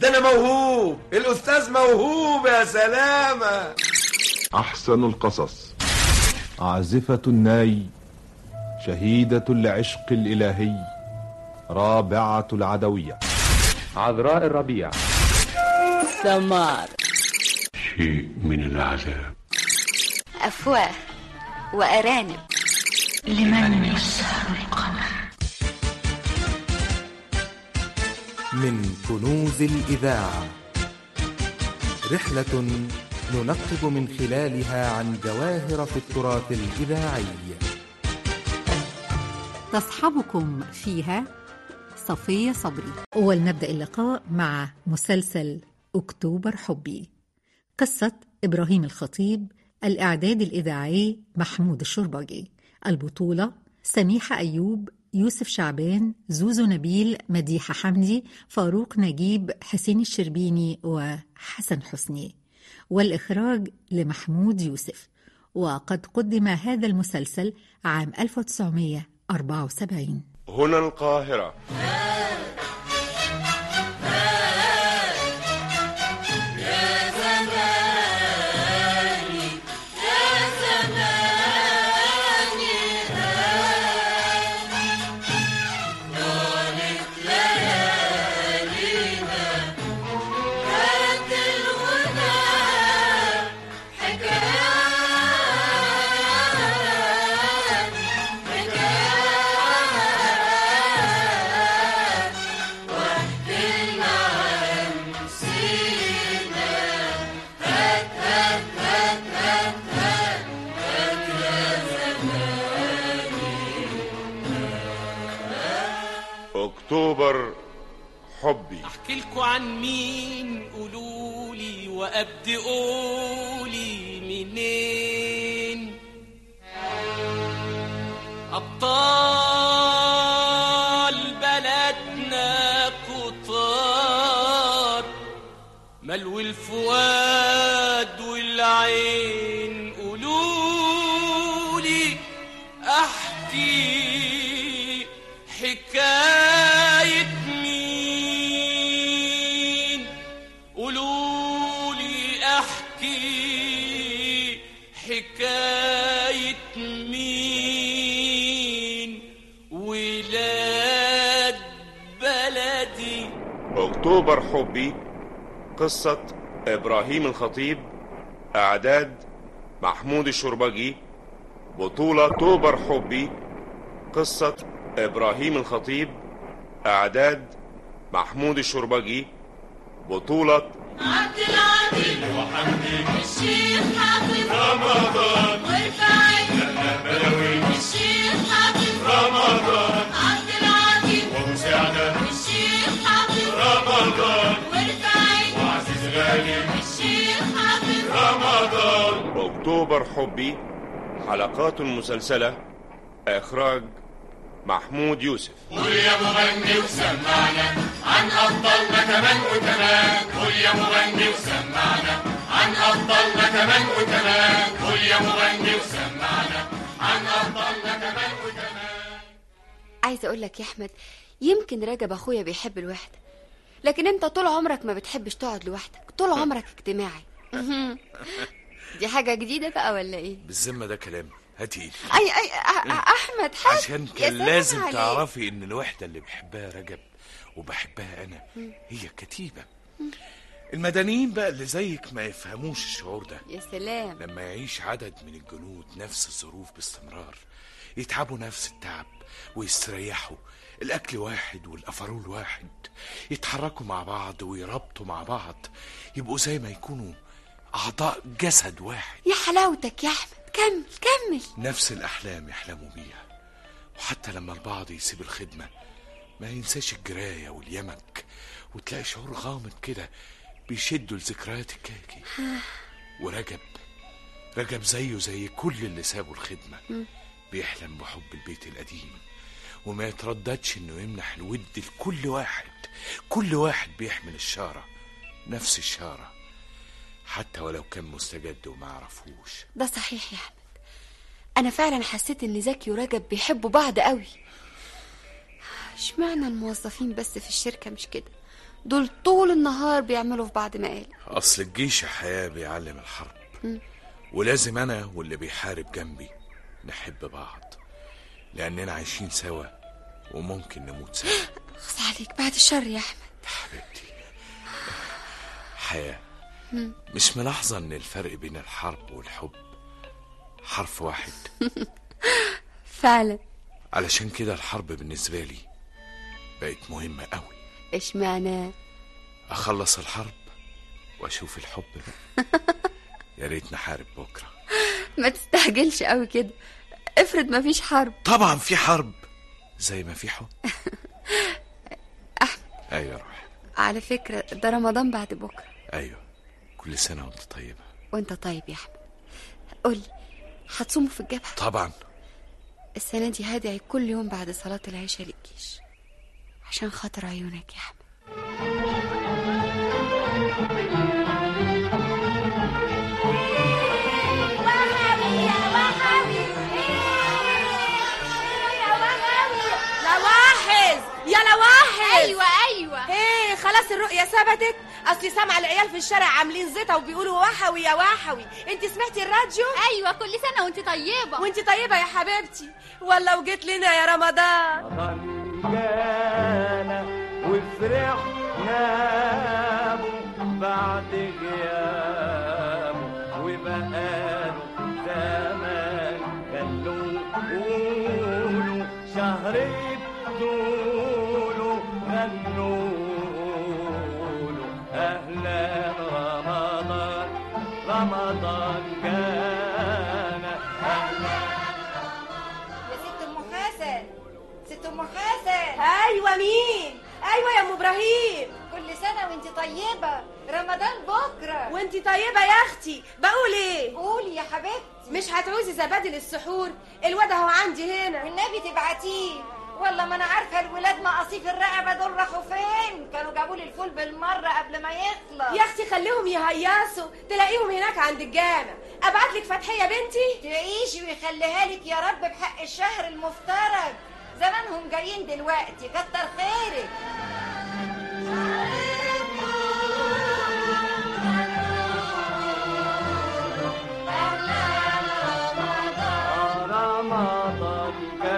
ده انا موهوب الاستاذ موهوب يا سلامه أحسن القصص عازفة الناي شهيدة العشق الإلهي رابعة العدوية عذراء الربيع سمار شيء من العذاب أفواه وأرانب لمن يسهر القمر من كنوز الإذاعة رحلة ننقب من خلالها عن جواهر في التراث الإذاعي تصحبكم فيها صفية صبري ولنبدأ اللقاء مع مسلسل أكتوبر حبي قصة إبراهيم الخطيب الإعداد الإذاعي محمود الشرباجي البطولة سميحة أيوب يوسف شعبان زوزو نبيل مديحة حمدي فاروق نجيب حسين الشربيني وحسن حسني والإخراج لمحمود يوسف وقد قدم هذا المسلسل عام 1974 هنا القاهرة أكتوبر حبي احكي لكوا عن مين قولولي وابدي قولي منين ابطال بلدنا كتار ملو الفؤاد والعين قولولي احكي حكاية مين قولولي احكي حكاية مين ولاد بلدي أكتوبر حبي قصة إبراهيم الخطيب إعداد محمود الشربجي بطولة أكتوبر حبي قصة إبراهيم الخطيب إعداد محمود الشربجي بطولة عبد العظيم وحمدي الشيخ حافظ رمضان ورفاعي بدوي الشيخ حافظ رمضان عبد العظيم وابو سعدة الشيخ حافظ رمضان ورفاعي وعزيز غالي الشيخ حافظ رمضان أكتوبر حبي حلقات مسلسلة إخراج محمود يوسف قول يا مغني وسمعنا عن أبطالنا كمان وكمان قول يا مغني وسمعنا عن أبطالنا كمان وكمان قول يا مغني وسمعنا عن أبطالنا كمان وكمان عايزة أقول لك يا أحمد يمكن رجب أخويا بيحب الوحدة لكن أنت طول عمرك ما بتحبش تقعد لوحدك طول عمرك اجتماعي دي حاجة جديدة بقى ولا إيه؟ بالذمة ده كلام هاتي أي أي أ- أ- أحمد حاج عشان يا كان سلام لازم عليك. تعرفي ان الوحدة اللي بحبها رجب وبحبها انا هي كتيبة المدنيين بقى اللي زيك ما يفهموش الشعور ده يا سلام لما يعيش عدد من الجنود نفس الظروف باستمرار يتعبوا نفس التعب ويستريحوا الأكل واحد والأفرول واحد يتحركوا مع بعض ويربطوا مع بعض يبقوا زي ما يكونوا أعضاء جسد واحد يا حلاوتك يا أحمد كمل كمل نفس الأحلام يحلموا بيها وحتى لما البعض يسيب الخدمة ما ينساش الجراية واليمك وتلاقي شعور غامض كده بيشدوا لذكريات الكاكي ورجب رجب زيه زي كل اللي سابوا الخدمة بيحلم بحب البيت القديم وما يترددش انه يمنح الود لكل واحد كل واحد بيحمل الشارة نفس الشارة حتى ولو كان مستجد وما عرفوش ده صحيح يا أحمد أنا فعلا حسيت إن زكي ورجب بيحبوا بعض قوي اشمعنى الموظفين بس في الشركة مش كده دول طول النهار بيعملوا في بعض مقالب اصل الجيش يا حياه بيعلم الحرب مم. ولازم انا واللي بيحارب جنبي نحب بعض لاننا عايشين سوا وممكن نموت سوا خص عليك بعد الشر يا احمد حياه مم. مش ملاحظه ان الفرق بين الحرب والحب حرف واحد فعلا علشان كده الحرب بالنسبه لي بقت مهمه قوي اشمعنى اخلص الحرب واشوف الحب بقى يا ريت نحارب بكره ما تستعجلش قوي كده افرض ما فيش حرب طبعا في حرب زي ما في حب ايوه روح على فكرة ده رمضان بعد بكرة ايوه كل سنه وانت طيبه وانت طيب يا احمد قولي هتصوموا في الجبهة طبعا السنة دي هدعي كل يوم بعد صلاة العشاء للجيش عشان خاطر عيونك يا احمد لواحظ يا لواحظ أيوة، أيوة. ايه خلاص الرؤية ثبتت اصلي سامعة العيال في الشارع عاملين زيطة وبيقولوا وحوي يا وحوي انت سمعتي الراديو ايوه كل سنه وانت طيبه وانت طيبة يا حبيبتي ولا وجيت لنا يا رمضان جانا وفرحنا بعد غيابه وبقاله زمان خلوه قولوا شهر بدوله غنوا له أهلا رمضان رمضان جانا أهلا يا ست ام حسن ست ام حسن ايوه مين ايوه يا ام ابراهيم كل سنه وانت طيبه رمضان بكره وانت طيبه يا اختي بقول ايه قولي يا حبيبتي مش هتعوزي زبادي للسحور الواد اهو عندي هنا والنبي تبعتيه والله ما انا عارفه الولاد مقاصيف الرقبه دول راحوا فين كانوا جابوا لي الفول بالمره قبل ما يخلص يا اختي خليهم يهيصوا تلاقيهم هناك عند الجامع ابعت لك فتحيه بنتي تعيشي ويخليها لك يا رب بحق الشهر المفترج زمانهم جايين دلوقتي كتر خيرك رمضان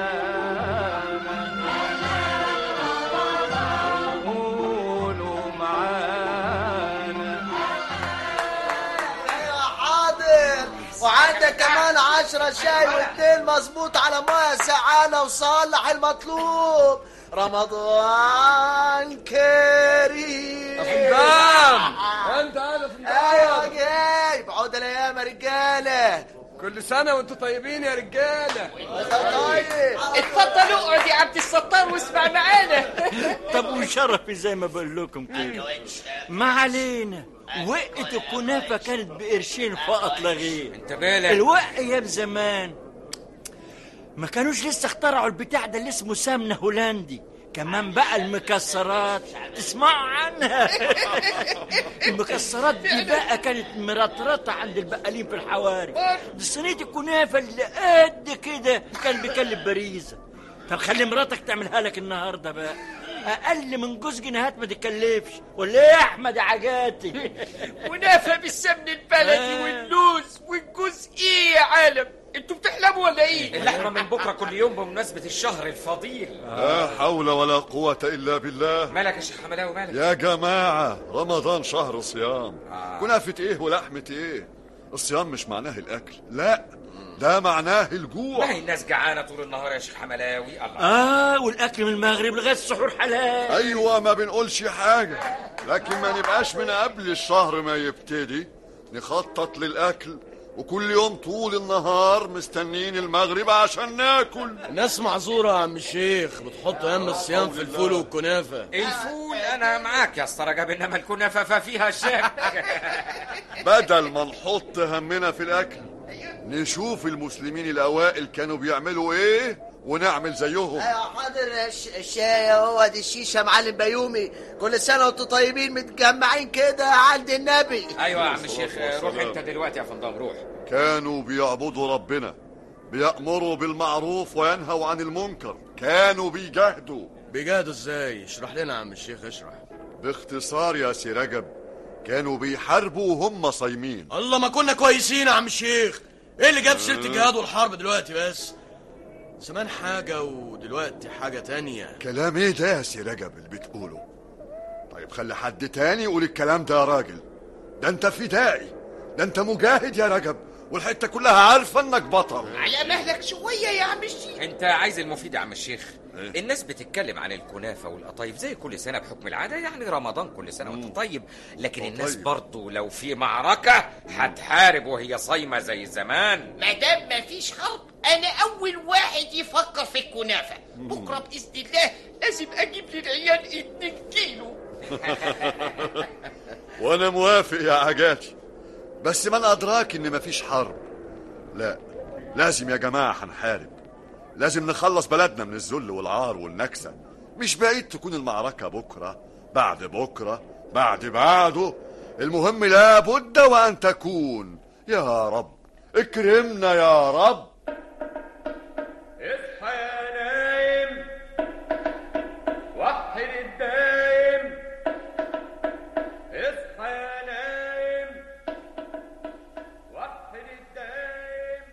كان قولوا معانا ايوه حاضر وعندك كمان عشرة شاي واثنين مظبوط على ميه سعانة وصلح المطلوب رمضان كريم فندام انت هذا فندام ايوه جاي بعود الايام يا رجاله كل سنة وانتم طيبين يا رجالة طيب اتفضل اقعد يا عبد الستار واسمع معانا طب وشرفي زي ما بقول لكم كده ما علينا وقت الكنافة كانت بقرشين فقط لا غير انت بالك الوق ايام زمان ما كانوش لسه اخترعوا البتاع ده اللي اسمه سمنة هولندي كمان بقى المكسرات تسمعوا عنها المكسرات دي بقى كانت مرطرطة عند البقالين في الحواري دي صينية الكنافة اللي قد كده كان بيكلف باريزة طب خلي مراتك تعملها لك النهارده بقى اقل من جوز جنيهات ما تكلفش ولا ايه يا احمد يا عجاتي ونافة بالسمن البلدي واللوز والجوز ايه يا عالم انتوا بتحلموا ولا ايه اللحمة من بكرة كل يوم بمناسبة الشهر الفضيل لا حول ولا قوة إلا بالله مالك يا شيخ حملاوي مالك يا جماعة رمضان شهر صيام كنافة إيه ولحمة إيه الصيام مش معناه الأكل لا ده معناه الجوع ما هي الناس جعانة طول النهار يا شيخ حملاوي الله اه والاكل من المغرب لغايه السحور حلال أيوة ما بنقولش حاجة لكن ما نبقاش من قبل الشهر ما يبتدي نخطط للأكل وكل يوم طول النهار مستنين المغرب عشان ناكل الناس معذورة يا عم الشيخ بتحط أيام الصيام في الفول والكنافة الفول انا معاك يا اسطى رجب انما الكنافة ففيها شك بدل ما نحط همنا في الأكل نشوف المسلمين الأوائل كانوا بيعملوا إيه ونعمل زيهم ايوه حاضر الش- الشاي اهو دي الشيشه يا معلم بيومي كل سنه وانتم طيبين متجمعين كده عند النبي ايوه يا عم الشيخ روح انت دلوقتي يا فندم روح كانوا بيعبدوا ربنا بيأمروا بالمعروف وينهوا عن المنكر كانوا بيجاهدوا بيجاهدوا ازاي اشرح لنا يا عم الشيخ اشرح باختصار يا سي رجب كانوا بيحاربوا وهم صايمين الله ما كنا كويسين يا عم الشيخ ايه اللي جاب سيره الجهاد والحرب دلوقتي بس زمان حاجه ودلوقتي حاجه تانية كلام ايه ده يا سي رجب اللي بتقوله طيب خلي حد تاني يقول الكلام ده يا راجل ده انت فدائي ده انت مجاهد يا رجب والحته كلها عارفه انك بطل على مهلك شويه يا عم الشيخ انت عايز المفيد يا عم الشيخ الناس بتتكلم عن الكنافه والقطايف زي كل سنه بحكم العاده يعني رمضان كل سنه وانت طيب لكن الناس برضو لو في معركه هتحارب وهي صايمه زي زمان ما دام مفيش حرب انا اول واحد يفكر في الكنافه بكره باذن الله لازم اجيب للعيال 2 كيلو وانا موافق يا عجاتي بس من ادراك ان مفيش حرب لا لازم يا جماعه هنحارب لازم نخلص بلدنا من الذل والعار والنكسه مش بعيد تكون المعركه بكره بعد بكره بعد بعده المهم لابد وان تكون يا رب اكرمنا يا رب اصحى يا نايم وحد الدايم اصحى يا نايم وحد الدايم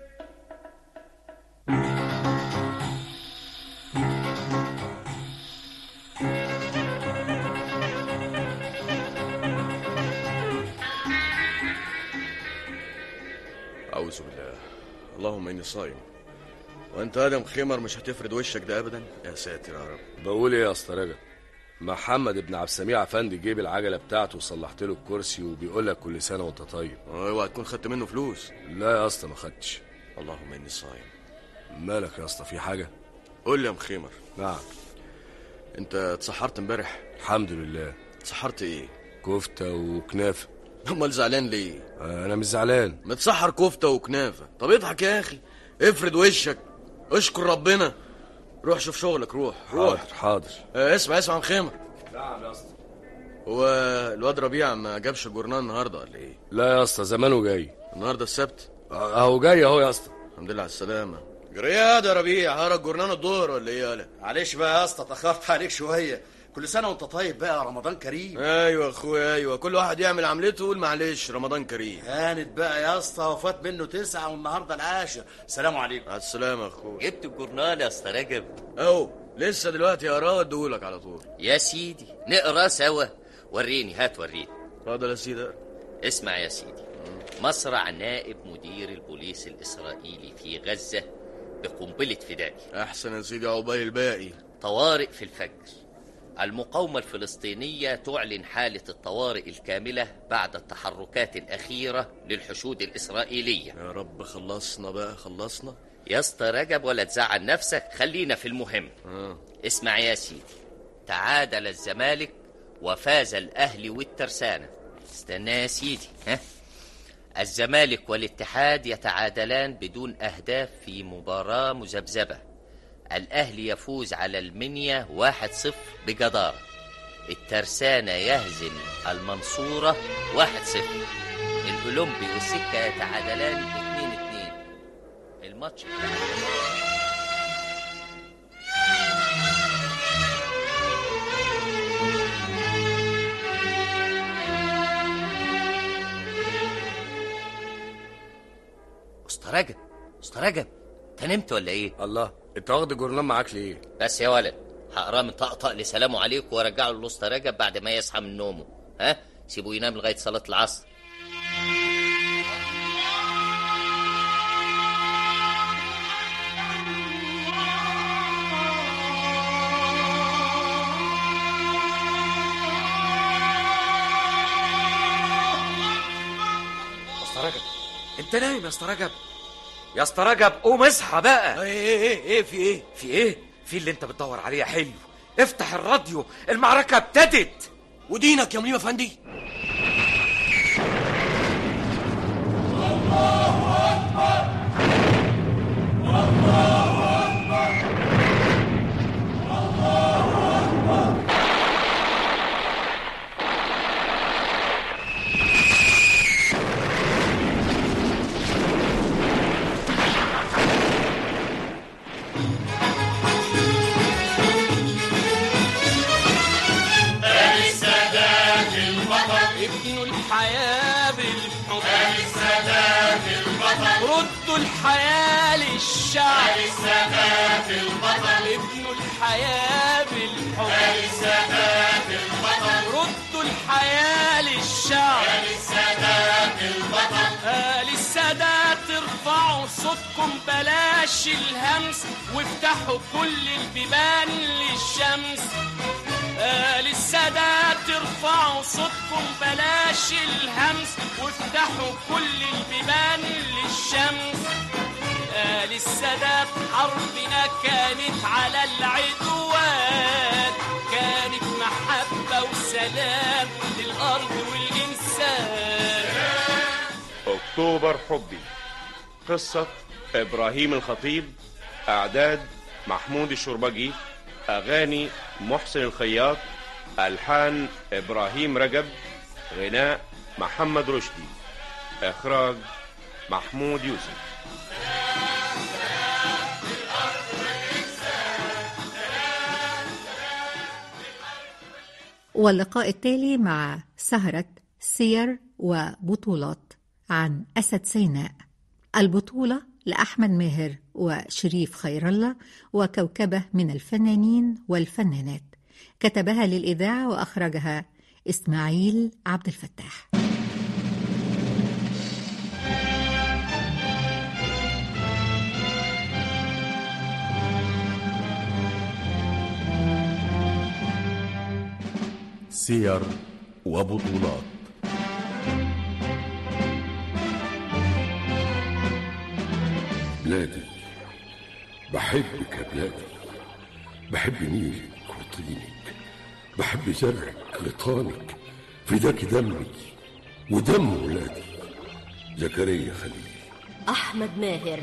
اعوذ بالله اللهم اني صايم وانت ادم خمر مش هتفرد وشك ده ابدا يا ساتر يا رب بقول ايه يا اسطى رجب محمد ابن عبد السميع افندي جيب العجله بتاعته وصلحت له الكرسي وبيقول لك كل سنه وانت طيب اوعى تكون خدت منه فلوس لا يا اسطى ما خدتش اللهم اني صايم مالك يا اسطى في حاجه قول لي يا مخيمر نعم انت اتسحرت امبارح الحمد لله اتسحرت ايه كفته وكنافه امال زعلان ليه انا مش زعلان متسحر كفته وكنافه طب اضحك يا اخي افرد وشك اشكر ربنا روح شوف شغلك روح روح حاضر حاضر اه اسمع اسمع يا مخيمر نعم يا اسطى هو الواد ربيع ما جابش الجورنال النهارده ولا ايه لا يا اسطى زمانه جاي النهارده السبت اهو جاي اهو يا اسطى الحمد لله على السلامه جرياد يا ربيع هقرا الجورنال الظهر ولا ايه يالا معلش بقى يا اسطى اتاخرت عليك شويه كل سنه وانت طيب بقى رمضان كريم ايوه يا اخويا ايوه كل واحد يعمل عملته ويقول معلش رمضان كريم هانت بقى يا اسطى وفات منه تسعة والنهارده العاشر سلام عليكم على السلامه يا اخويا جبت الجورنال يا اسطى رجب اهو لسه دلوقتي هقراه واديهولك على طول يا سيدي نقرا سوا وريني هات وريني اتفضل يا سيدي اسمع يا سيدي مصرع نائب مدير البوليس الإسرائيلي في غزة بقنبلة فدائي احسن يا سيدي عقبال الباقي طوارئ في الفجر المقاومة الفلسطينية تعلن حالة الطوارئ الكاملة بعد التحركات الأخيرة للحشود الإسرائيلية يا رب خلصنا بقى خلصنا يا اسطى رجب ولا تزعل نفسك خلينا في المهم آه. اسمع يا سيدي تعادل الزمالك وفاز الأهلي والترسانة استنى يا سيدي ها الزمالك والاتحاد يتعادلان بدون أهداف في مباراة مذبذبة الأهلي يفوز على المنيا 1-0 بجدارة الترسانة يهزم المنصورة 1-0 الأولمبي والسكة يتعادلان 2-2 الماتش اسطى رجب اسطى رجب انت نمت ولا ايه الله انت واخد الجورنال معاك ليه بس يا ولد هقراه من طقطق لسلام عليكم وارجعه للاسطى رجب بعد ما يصحى من نومه ها سيبه ينام لغايه صلاه العصر يا اسطى رجب انت نايم يا اسطى رجب يا اسطى رجب قوم اصحى بقى ايه ايه ايه ايه في ايه في ايه في اللي انت بتدور عليه يا حلو افتح الراديو المعركه ابتدت ودينك يا منيب افندي آل السادات ابنوا الحياة بالحب آل السادات البطل ردوا الحياة للشعب آل السادات البطل ابنوا الحياة بالحب آل السادات البطل ردوا الحياة للشعب آل السادات البطل آل السادات ارفعوا صوتكم بلاش الهمس وافتحوا كل البيبان للشمس آل السادات ارفعوا صوتكم بلاش الهمس وافتحوا كل البيبان للشمس آل السادات حربنا كانت على العدوان كانت محبة وسلام للأرض والإنسان أكتوبر حبي قصة إبراهيم الخطيب أعداد محمود الشربجي أغاني محسن الخياط ألحان إبراهيم رجب غناء محمد رشدي إخراج محمود يوسف واللقاء التالي مع سهرة سير وبطولات عن أسد سيناء البطولة لأحمد ماهر وشريف خير الله وكوكبة من الفنانين والفنانات كتبها للإذاعة وأخرجها إسماعيل عبد الفتاح سير وبطولات بلادي بحبك يا بلادي بحب نيلك وطينك بحب زرعك غيطانك فداك دمي ودم ولادي زكريا خليل أحمد ماهر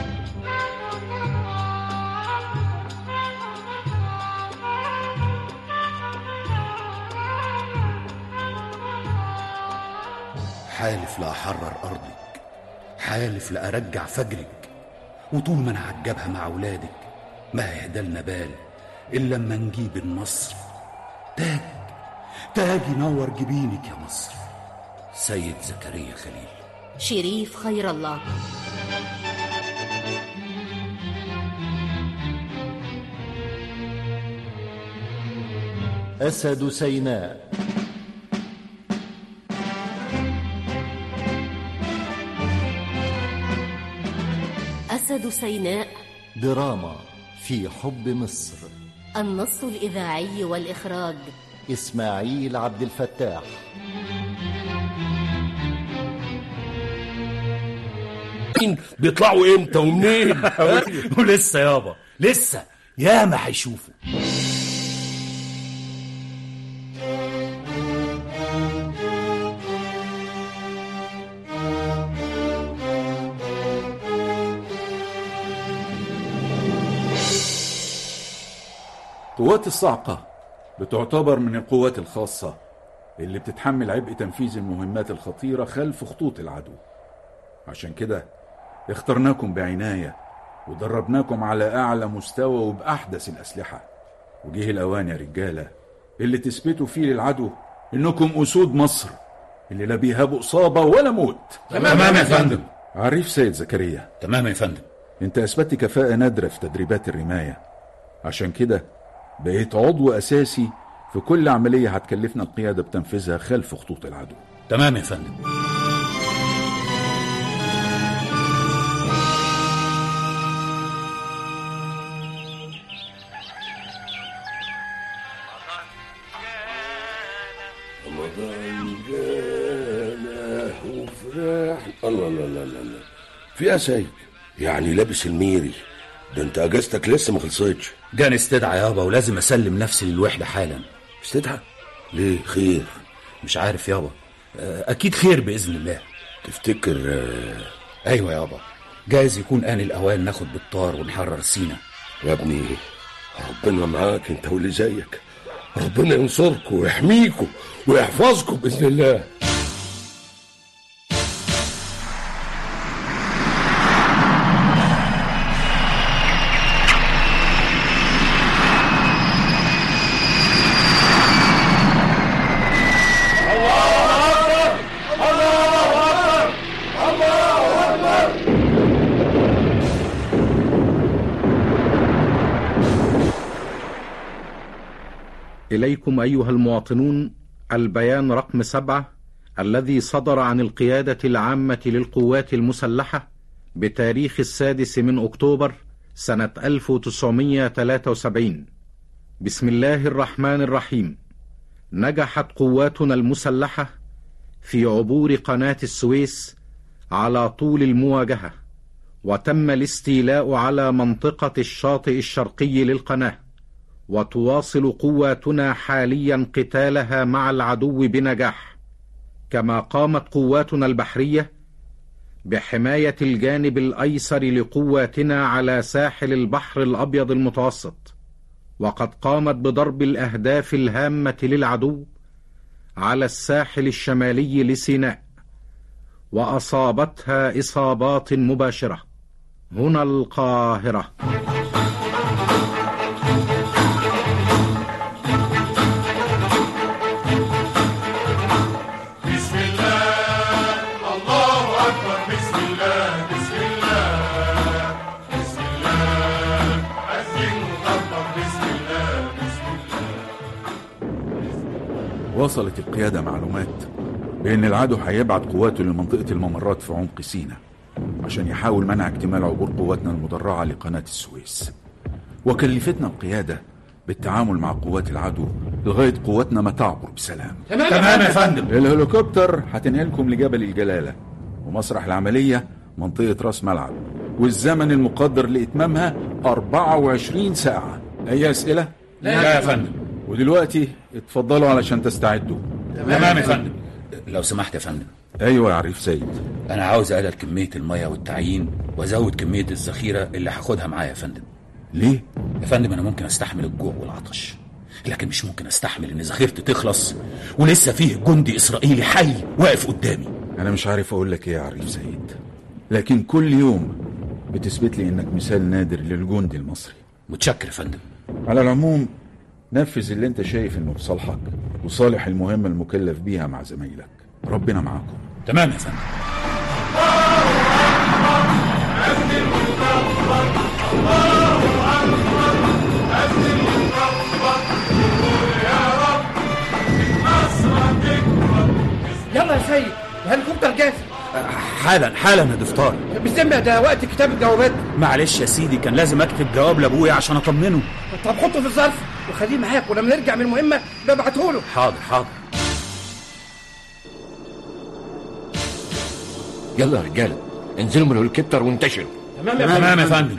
حالف لأحرر أرضك حالف لأرجع فجرك وطول ما أنا عجبها مع أولادك ما هيهدالنا بال إلا لما نجيب النصر تاج تاج ينور جبينك يا مصر سيد زكريا خليل شريف خير الله أسد سيناء أسد سيناء دراما في حب مصر النص الإذاعي والإخراج إسماعيل عبد الفتاح بيطلعوا امتى ومنين ولسه يابا لسه ياما هيشوفوا قوات الصاعقة بتعتبر من القوات الخاصة اللي بتتحمل عبء تنفيذ المهمات الخطيرة خلف خطوط العدو عشان كده اخترناكم بعناية ودربناكم على أعلى مستوى وبأحدث الأسلحة وجه الأوان يا رجالة اللي تثبتوا فيه للعدو إنكم أسود مصر اللي لا بيهابوا إصابة ولا موت تمام يا فندم. عريف سيد زكريا تمام يا فندم انت اثبتت كفاءة نادرة في تدريبات الرماية عشان كده بقيت عضو أساسي في كل عملية هتكلفنا القيادة بتنفيذها خلف خطوط العدو تمام يا فندم رمضان جانا وفرح الله الله الله الله الله في ايه يا سيد يعني لابس الميري ده انت اجازتك لسه ما خلصتش جاني استدعى يابا ولازم اسلم نفسي للوحده حالا استدعى ليه خير مش عارف يابا آه، اكيد خير باذن الله تفتكر آه، ايوه يابا جايز يكون ان الاوان ناخد بالطار ونحرر سينا يا ابني ربنا معاك انت واللي زيك ربنا ينصركم ويحميكم ويحفظكم باذن الله الله إليكم أيها المواطنون البيان رقم سبعة الذي صدر عن القيادة العامة للقوات المسلحة بتاريخ السادس من أكتوبر سنة 1973 بسم الله الرحمن الرحيم نجحت قواتنا المسلحة في عبور قناة السويس على طول المواجهة وتم الاستيلاء على منطقة الشاطئ الشرقي للقناة وتواصل قواتنا حاليا قتالها مع العدو بنجاح كما قامت قواتنا البحرية بحماية الجانب الأيسر لقواتنا على ساحل البحر الأبيض المتوسط وقد قامت بضرب الأهداف الهامة للعدو على الساحل الشمالي لسيناء وأصابتها إصابات مباشرة هنا القاهرة بسم الله الله أكبر بسم الله بسم الله بسم الله أذن وكبر بسم الله بسم الله وصلت القيادة معلومات بأن العدو هيبعت قواته لمنطقة الممرات في عمق سيناء عشان يحاول منع اكتمال عبور قواتنا المدرعة لقناة السويس وكلفتنا القيادة بالتعامل مع قوات العدو لغاية قواتنا ما تعبر بسلام تمام تمام يا فندم. الهليكوبتر هتنقلكم لجبل الجلالة ومسرح العملية منطقة راس ملعب والزمن المقدر لإتمامها 24 ساعة أي أسئلة؟ لا يا فندم. ودلوقتي اتفضلوا علشان تستعدوا تمام يا فندم. لو سمحت يا فندم ايوه يا عريف سيد انا عاوز اقلل كميه الميه والتعيين وازود كميه الذخيره اللي هاخدها معايا يا فندم ليه يا فندم انا ممكن استحمل الجوع والعطش لكن مش ممكن استحمل ان ذخيرتي تخلص ولسه فيه جندي اسرائيلي حي واقف قدامي انا مش عارف اقول لك ايه يا عريف سيد لكن كل يوم بتثبت لي انك مثال نادر للجندي المصري متشكر يا فندم على العموم نفذ اللي انت شايف انه في صالحك وصالح المهمه المكلف بيها مع زمايلك ربنا معاكم تمام يا فندم يلا يا سيد الهليكوبتر جاهز حالا حالا يا دفتار بالذمة ده وقت كتاب الجوابات معلش يا سيدي كان لازم اكتب جواب لابويا عشان اطمنه طب حطه في الظرف وخليه معاك ولما نرجع من المهمة ببعته له حاضر حاضر يلا يا رجاله انزلوا من الهليكوبتر وانتشروا تمام يا تمام يا فندم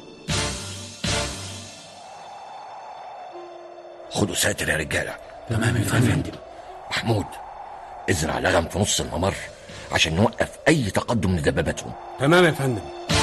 خدوا ساتر يا رجاله تمام يا فندم محمود ازرع لغم في نص الممر عشان نوقف اي تقدم لدباباتهم تمام يا فندم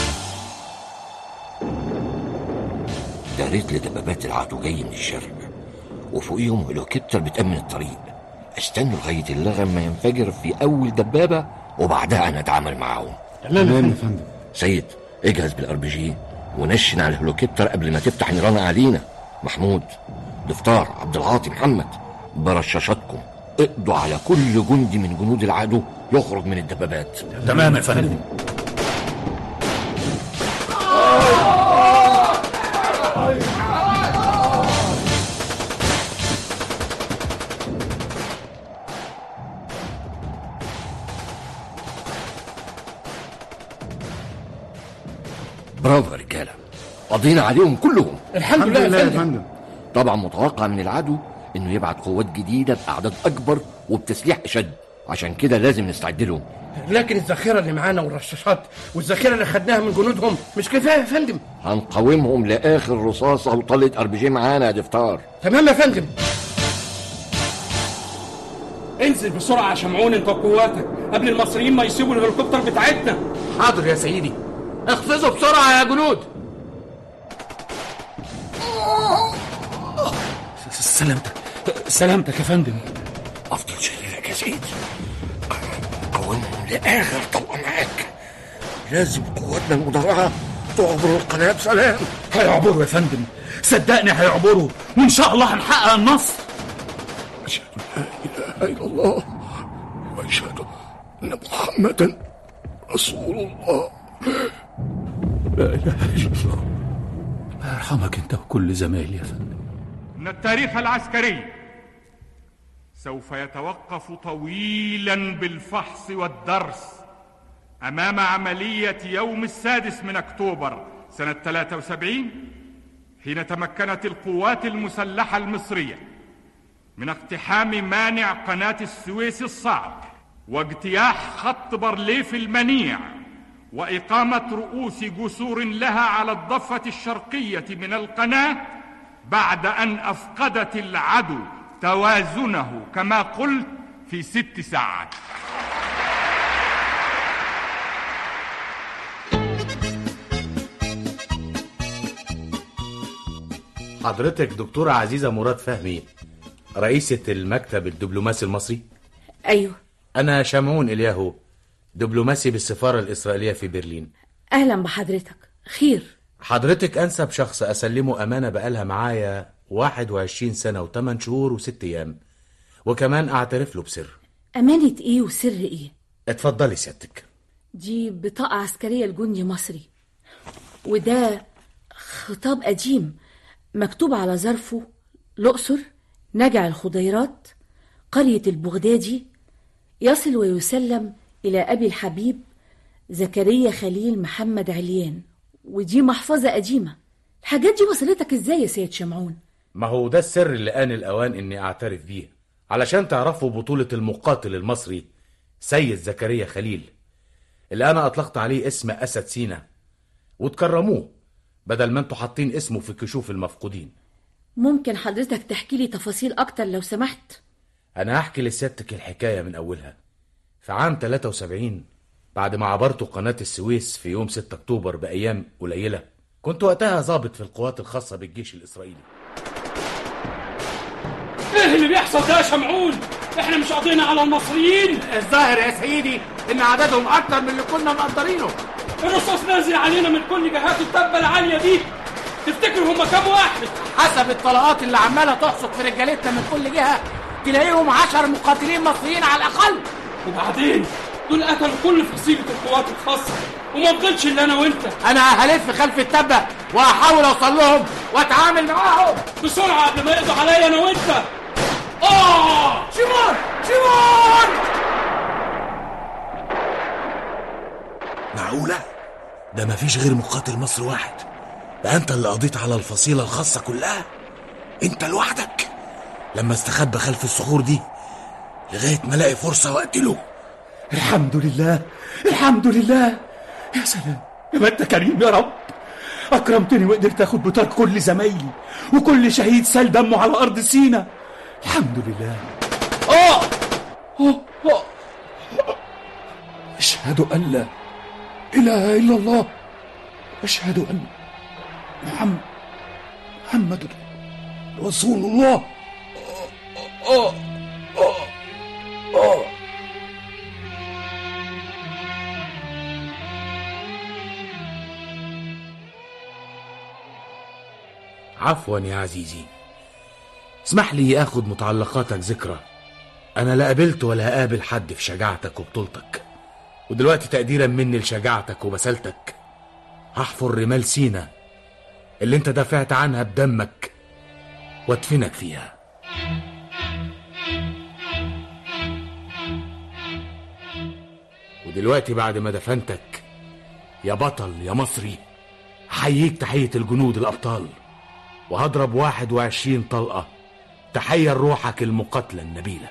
ده ريت لدبابات العدو جاي من الشرق وفوقيهم هليكوبتر بتأمن الطريق استنوا لغاية اللغم ما ينفجر في أول دبابة وبعدها أنا أتعامل معاهم تمام يا فندم سيد اجهز بالار بي جي ونشن على الهليكوبتر قبل ما تفتح نيران علينا محمود دفتار عبد العاطي محمد برشاشاتكم اقضوا على كل جندي من جنود العدو يخرج من الدبابات تمام يا فندم برافو يا رجاله قضينا عليهم كلهم الحمد لله يا فندم طبعا متوقع من العدو انه يبعت قوات جديده باعداد اكبر وبتسليح اشد عشان كده لازم نستعد لهم لكن الذخيرة اللي معانا والرشاشات والذخيرة اللي خدناها من جنودهم مش كفاية يا فندم هنقاومهم لاخر رصاصه وطلة ار بي جي معانا يا دفتار تمام يا فندم انزل بسرعة يا شمعون انت وقواتك قبل المصريين ما يسيبوا الهليكوبتر بتاعتنا حاضر يا سيدي اقفزوا بسرعة يا جنود سلامتك سلامتك يا فندم افضل شريرك يا سيد قاومهم لاخر طلقه معاك لازم قواتنا المدرعه تعبر القناه بسلام هيعبروا يا فندم صدقني هيعبروا وان شاء الله هنحقق النصر اشهد ان لا اله الا الله واشهد ان محمدا رسول الله لا اله الا الله الله يرحمك انت وكل زمايلي يا فندم من التاريخ العسكري سوف يتوقف طويلا بالفحص والدرس أمام عملية يوم السادس من أكتوبر سنة 73 حين تمكنت القوات المسلحة المصرية من اقتحام مانع قناة السويس الصعب واجتياح خط بارليف المنيع وإقامة رؤوس جسور لها على الضفة الشرقية من القناة بعد أن أفقدت العدو توازنه كما قلت في ست ساعات حضرتك دكتورة عزيزة مراد فهمي رئيسة المكتب الدبلوماسي المصري أيوه أنا شمعون إلياهو دبلوماسي بالسفارة الإسرائيلية في برلين أهلا بحضرتك خير حضرتك أنسب شخص أسلمه أمانة بقالها معايا 21 سنة و8 شهور و6 أيام وكمان أعترف له بسر أمانة إيه وسر إيه اتفضلي سيادتك دي بطاقة عسكرية لجندي مصري وده خطاب قديم مكتوب على ظرفه الأقصر نجع الخضيرات قرية البغدادي يصل ويسلم إلى أبي الحبيب زكريا خليل محمد عليان ودي محفظة قديمة الحاجات دي وصلتك ازاي يا سيد شمعون ما هو ده السر اللي آن الأوان إني أعترف بيه علشان تعرفوا بطولة المقاتل المصري سيد زكريا خليل اللي أنا أطلقت عليه اسم أسد سينا وتكرموه بدل ما انتوا حاطين اسمه في كشوف المفقودين ممكن حضرتك تحكي لي تفاصيل أكتر لو سمحت أنا هحكي لسيادتك الحكاية من أولها في عام 73 بعد ما عبرت قناة السويس في يوم 6 أكتوبر بأيام قليلة كنت وقتها ضابط في القوات الخاصة بالجيش الإسرائيلي ايه اللي بيحصل ده يا شمعون احنا مش قاضيين على المصريين الظاهر يا سيدي ان عددهم اكتر من اللي كنا مقدرينه الرصاص نازل علينا من كل جهات الدبه العاليه دي تفتكر هم كام واحد حسب الطلقات اللي عماله تحصد في رجالتنا من كل جهه تلاقيهم عشر مقاتلين مصريين على الاقل وبعدين دول قتلوا كل فصيله القوات الخاصه وما فضلش الا انا وانت انا هلف خلف التبه وهحاول اوصل لهم واتعامل معاهم بسرعه قبل ما يقضوا عليا انا وانت اه شيمون شيمون معقولة؟ ده مفيش غير مقاتل مصر واحد ده انت اللي قضيت على الفصيلة الخاصة كلها انت لوحدك لما استخبى خلف الصخور دي لغاية ما الاقي فرصة واقتله الحمد لله الحمد لله يا سلام يا ما انت كريم يا رب اكرمتني وقدرت اخد بطار كل زمايلي وكل شهيد سال دمه على ارض سينا الحمد لله اه آه، آه. اشهد ان لا اله الا الله اشهد ان محمد محمد رسول الله آه آه آه عفوا يا عزيزي اسمح لي اخد متعلقاتك ذكرى انا لا قابلت ولا هقابل حد في شجاعتك وبطولتك ودلوقتي تقديرا مني لشجاعتك وبسالتك هحفر رمال سينا اللي انت دافعت عنها بدمك وادفنك فيها ودلوقتي بعد ما دفنتك يا بطل يا مصري هحييك تحية الجنود الأبطال وهضرب واحد وعشرين طلقة تحية لروحك المقاتلة النبيلة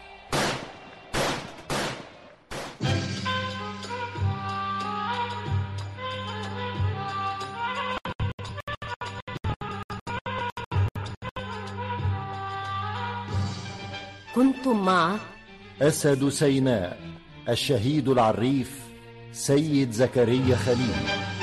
كنتم مع أسد سيناء الشهيد العريف سيد زكريا خليل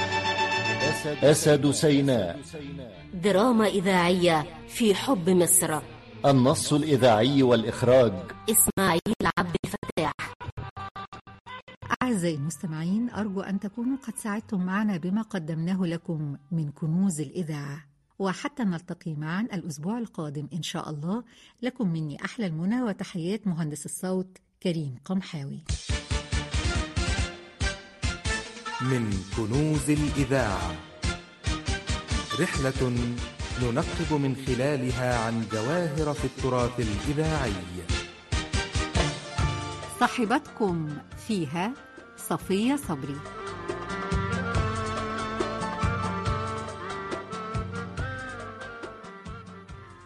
أسد سيناء دراما إذاعية في حب مصر النص الإذاعي والإخراج إسماعيل عبد الفتاح أعزائي المستمعين أرجو أن تكونوا قد ساعدتم معنا بما قدمناه لكم من كنوز الإذاعة وحتى نلتقي معا الأسبوع القادم إن شاء الله لكم مني أحلى المنى وتحيات مهندس الصوت كريم قمحاوي من كنوز الإذاعة رحلة ننقب من خلالها عن جواهر في التراث الإذاعي صاحبتكم فيها صفية صبري